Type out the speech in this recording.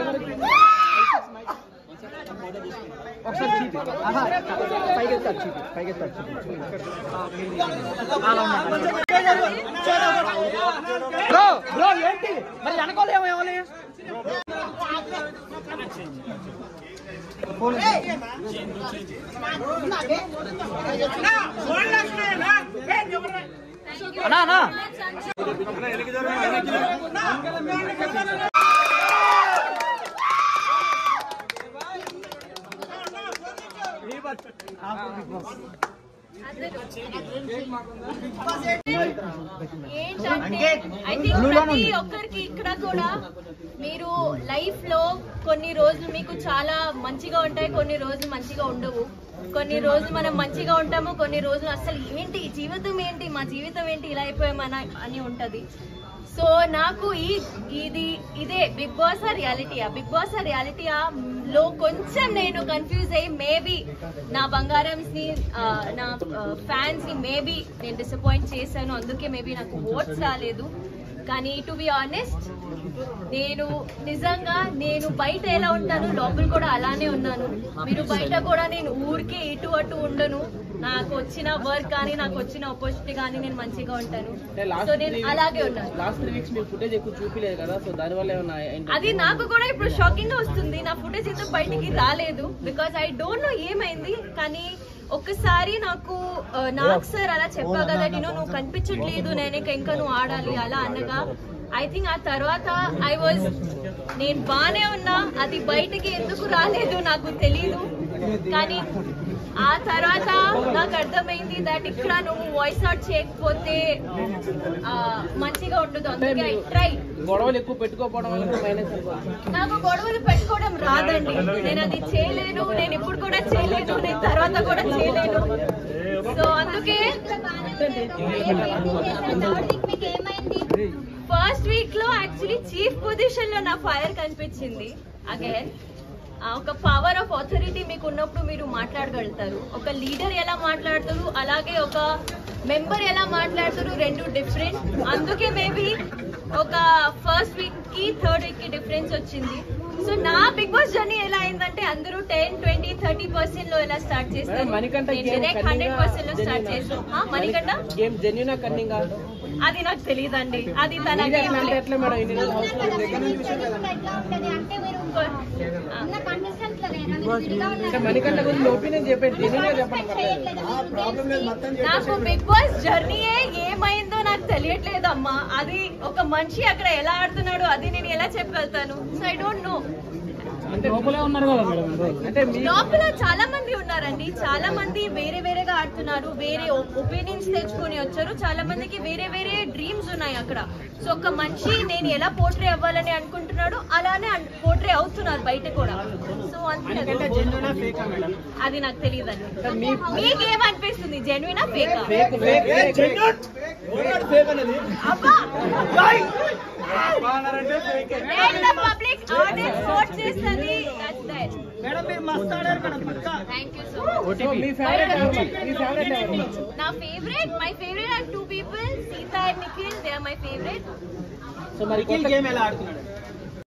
ఒకసారి చీపి ఆహా పైకి ఎత్తాడు చీపి పైకి ఎత్తాడు చీపి బ్రో బ్రో ఏంటి మరి వెనకాల ఏమేమని ఫోన్ అన్నా అన్నా ఏంటంటే ఐ థింక్ ప్రతి ఒక్కరికి ఇక్కడ కూడా మీరు లైఫ్ లో కొన్ని రోజులు మీకు చాలా మంచిగా ఉంటాయి కొన్ని రోజులు మంచిగా ఉండవు కొన్ని రోజులు మనం మంచిగా ఉంటాము కొన్ని రోజులు అసలు ఏంటి జీవితం ఏంటి మా జీవితం ఏంటి ఇలా అయిపోయామని అని ఉంటది సో నాకు ఈ ఇది ఇదే బిగ్ బాస్ ఆ రియాలిటీయా బిగ్ బాస్ ఆ రియాలిటీయా లో కొంచెం నేను కన్ఫ్యూజ్ అయ్యి మేబీ నా బంగారమ్స్ ని ఆ, నా ఫ్యాన్స్ ని మేబీ నేను డిసప్పాయింట్ చేశాను అందుకే మేబీ నాకు ఓట్స్ రాలేదు కానీ టు బి ఆనెస్ట్ నేను నిజంగా నేను బయట ఎలా ఉంటాను లోపల కూడా అలానే ఉన్నాను మీరు బయట కూడా నేను ఊరికే ఇటు అటు ఉండను నాకు వచ్చిన వర్క్ కానీ నాకు వచ్చిన ఆపర్చునిటీ కానీ నేను మంచిగా ఉంటాను సో నేను అలాగే ఉన్నాను లాస్ట్ త్రీ వీక్స్ మీరు ఫుటేజ్ ఎక్కువ చూపిలేదు కదా సో దానివల్ల ఏమన్నా అది నాకు కూడా ఇప్పుడు షాకింగ్ గా వస్తుంది నా ఫుటేజ్ ఇంత బయటికి రాలేదు బికాస్ ఐ డోంట్ నో ఏమైంది కానీ ఒక్కసారి నాకు ఆ, నాకు సార్ అలా చెప్పా కదా నేను నువ్వు కనిపించట్లేదు నేను ఇంకా ఇంకా నువ్వు ఆడాలి అలా అనగా ఐ థింక్ ఆ తర్వాత ఐ వాజ్ నేను బానే ఉన్నా అది బయటికి ఎందుకు రాలేదు నాకు తెలియదు కానీ ఆ తర్వాత నాకు అర్థమైంది దట్ ఇక్కడ నువ్వు వాయిస్ అవుట్ చేయకపోతే ఆ, మంచిగా ఉండదు అందుకే ఐ ట్రై గొడవలు ఎక్కువ పెట్టుకోకపోవడం వల్ల మైనస్ అనుకోవచ్చు నాకు గొడవలు పెట్టుకోవడం రాదండి నేను అది చేయలేను నేను ఇప్పుడు కూడా చేయలేను నేను తర్వాత కూడా చేయలేను సో అందుకే ఫస్ట్ వీక్ లో యాక్చువల్లీ చీఫ్ పొజిషన్ లో నా ఫైర్ కనిపించింది అగైన్ ఒక పవర్ ఆఫ్ అథారిటీ మీకు ఉన్నప్పుడు మీరు మాట్లాడగలుగుతారు ఒక లీడర్ ఎలా మాట్లాడతారు అలాగే ఒక మెంబర్ ఎలా మాట్లాడతారు రెండు డిఫరెంట్ అందుకే మేబీ ఒక ఫస్ట్ వీక్ కి థర్డ్ వీక్ కి డిఫరెన్స్ వచ్చింది సో నా బిగ్ బాస్ జర్నీ ఎలా అయిందంటే అందరూ టెన్ ట్వంటీ థర్టీ పర్సెంట్ లో ఎలా స్టార్ట్ చేస్తారు మణికంఠ నేను డైరెక్ట్ హండ్రెడ్ పర్సెంట్ లో స్టార్ట్ చేస్తాను ఆ, మణికంఠ గేమ్ జెన్యునా కన్నింగ్ అది నాకు తెలియదండి అది తన ఎట్లా game అంటే play. ఎట్లా మేడం ఇన్ని రోజులు హౌస్ లో అంటే మణికంఠ గురించి ఒపీనియన్ చెప్పండి జెన్యున్ గా చెప్పండి పర్లేదు నాకు బిగ్ బాస్ జర్నీయే ఏమైందో నాకు తెలియట్లేదు అమ్మా అది ఒక మనిషి అక్కడ ఎలా ఆడుతున్నాడు అది నేను ఎలా చెప్పగలుగుతాను సో ఐ డోంట్ నో అంటే లోపలే ఉన్నారు కదా మేడం అంటే మీ లోపల చాలా మంది ఉన్నారండి చాలా మంది వేరే వేరేగా ఆడుతున్నారు వేరే ఒపీనియన్స్ తెచ్చుకొని వచ్చారు చాలా మందికి వేరే వేరే డ్రీమ్స్ ఉన్నాయి అక్కడ సో ఒక మనిషి నేను ఎలా పోర్ట్రే అవ్వాలని అనుకుంటున్నాడు అలానే పోర్ట్రే అవుతున్నారు బయట కూడా సో అంతే అది. అది నాకు తెలియదండి మీకేమనిపిస్తుంది జెన్యునా ఫేకా ఫేక్ ఫేక్ ఫేక్ అబ్బా పబ్లిక్ ఆడియన్స్ ఓట్ చేస్తుంది దట్స్ దట్ మేడం మీరు మస్తు ఆడారు madam thank you so much మీ ఫేవరెట్ ఎవరు మీ ఫేవరెట్ ఎవరు నా favourite my favourite are two people Sita and Nikhil they are my favourite so మరి కొత్త గేమ్ ఎలా ఆడుతున్నాడు